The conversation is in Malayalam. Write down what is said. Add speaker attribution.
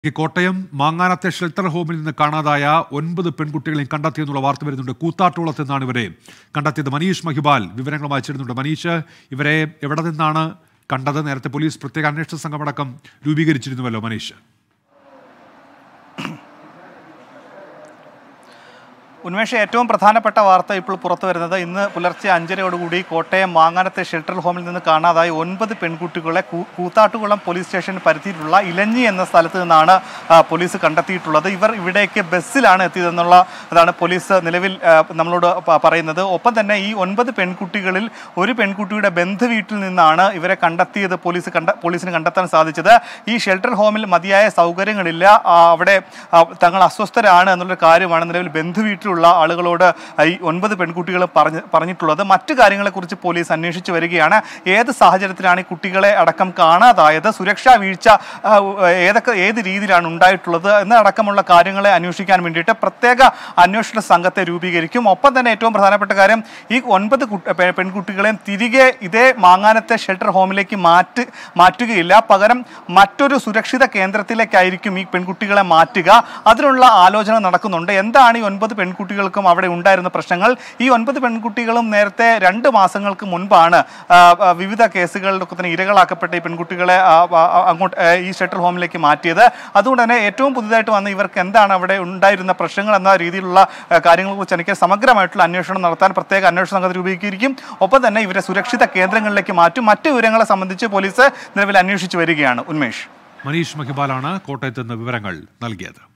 Speaker 1: ഈ കോട്ടയം മാങ്ങാനത്തെ ഷെൽട്ടർ ഹോമിൽ നിന്ന് കാണാതായ ഒൻപത് പെൺകുട്ടികളെയും കണ്ടെത്തിയെന്നുള്ള വാർത്ത വരുന്നുണ്ട് കൂത്താട്ടോളത്ത് നിന്നാണ് ഇവരെ കണ്ടെത്തിയത് മനീഷ് മഹിബാൽ വിവരങ്ങൾ വായിച്ചിരുന്നുണ്ട് മനീഷ് ഇവരെ എവിടെ നിന്നാണ് കണ്ടത് നേരത്തെ പോലീസ് പ്രത്യേക അന്വേഷണ സംഘമടക്കം രൂപീകരിച്ചിരുന്നുവല്ലോ മനീഷ്
Speaker 2: ഉന്മേഷ ഏറ്റവും പ്രധാനപ്പെട്ട വാർത്ത ഇപ്പോൾ പുറത്തു വരുന്നത് ഇന്ന് പുലർച്ചെ അഞ്ചരയോടുകൂടി കോട്ടയം മാങ്ങാനത്തെ ഷെൽട്ടർ ഹോമിൽ നിന്ന് കാണാതായ ഒൻപത് പെൺകുട്ടികളെ കൂ- കൂത്താട്ടുകുളം പോലീസ് സ്റ്റേഷൻ പരിധിയിലുള്ള ഇലഞ്ഞി എന്ന സ്ഥലത്ത് നിന്നാണ് ആ, പോലീസ് കണ്ടെത്തിയിട്ടുള്ളത് ഇവർ ഇവിടേക്ക് ബസ്സിലാണ് എത്തിയതെന്നുള്ള അതാണ് പോലീസ് നിലവിൽ ആ, നമ്മളോട് പ- പറയുന്നത് ഒപ്പം തന്നെ ഈ ഒൻപത് പെൺകുട്ടികളിൽ ഒരു പെൺകുട്ടിയുടെ ബന്ധു വീട്ടിൽ നിന്നാണ് ഇവരെ കണ്ടെത്തിയത് പോലീസ് കണ്ട പോലീസിന് കണ്ടെത്താൻ സാധിച്ചത് ഈ ഷെൽട്ടർ ഹോമിൽ മതിയായ സൗകര്യങ്ങളില്ല ആ, അവിടെ ആ, തങ്ങൾ അസ്വസ്ഥരാണ് എന്നുള്ളൊരു കാര്യമാണ് നിലവിൽ ബന്ധു വീട്ടിലുള്ള ആളുകളോട് ഈ ഒൻപത് പെൺകുട്ടികൾ പറഞ്ഞ് പറഞ്ഞിട്ടുള്ളത് മറ്റു കാര്യങ്ങളെക്കുറിച്ച് പോലീസ് അന്വേഷിച്ചു വരികയാണ് ഏത് സാഹചര്യത്തിലാണ് ഈ കുട്ടികളെ അടക്കം കാണാതായത് സുരക്ഷാ വീഴ്ച ആ, ഏതൊക്കെ ഏത് രീതിയിലാണ് ഉണ്ടായിട്ടുള്ളത് എന്നടക്കമുള്ള കാര്യങ്ങളെ അന്വേഷിക്കാൻ വേണ്ടിയിട്ട് പ്രത്യേക അന്വേഷണ സംഘത്തെ രൂപീകരിക്കും ഒപ്പം തന്നെ ഏറ്റവും പ്രധാനപ്പെട്ട കാര്യം ഈ ഒൻപത് കുട്ട- പെ- പെൺകുട്ടികളെയും തിരികെ ഇതേ മാങ്ങാനത്തെ ഷെൽട്ടർ ഹോമിലേക്ക് മാറ്റ് മാറ്റുകയില്ല പകരം മറ്റൊരു സുരക്ഷിത കേന്ദ്രത്തിലേക്കായിരിക്കും ഈ പെൺകുട്ടികളെ മാറ്റുക അതിനുള്ള ആലോചന നടക്കുന്നുണ്ട് എന്താണ് ഈ ഒൻപത് പെൺകുട്ടികൾക്കും അവിടെ ഉണ്ടായിരുന്ന പ്രശ്നങ്ങൾ ഈ ഒൻപത് പെൺകുട്ടികളും നേരത്തെ രണ്ട് മാസങ്ങൾക്ക് മുൻപാണ് ആ, ആ, വിവിധ കേസുകളിലൊക്കെ തന്നെ ഇരകളാക്കപ്പെട്ട ഈ പെൺകുട്ടികളെ ആ, ആ, ആ, അങ്ങോട്ട് ആ, ഈ ഷെൽട്ടർ ഹോമിലേക്ക് മാറ്റിയത് അതുകൊണ്ട് തന്നെ ഏറ്റവും പുതുതായിട്ട് വന്ന ഇവർക്ക് എന്താണ് അവിടെ ഉണ്ടായിരുന്ന പ്രശ്നങ്ങൾ എന്ന രീതിയിലുള്ള ആ, കാര്യങ്ങളെക്കുറിച്ച് എനിക്ക് സമഗ്രമായിട്ടുള്ള അന്വേഷണം നടത്താൻ പ്രത്യേക അന്വേഷണ സംഘത്തെ രൂപീകരിക്കും ഒപ്പം തന്നെ ഇവരെ സുരക്ഷിത കേന്ദ്രങ്ങളിലേക്ക് മാറ്റും മറ്റു വിവരങ്ങളെ സംബന്ധിച്ച് പോലീസ് നിലവിൽ അന്വേഷിച്ചു വരികയാണ് ഉന്മേഷ്
Speaker 1: മനീഷ് മഹിബാലാണ് കോട്ടയത്ത് നിന്ന് വിവരങ്ങൾ നൽകിയത്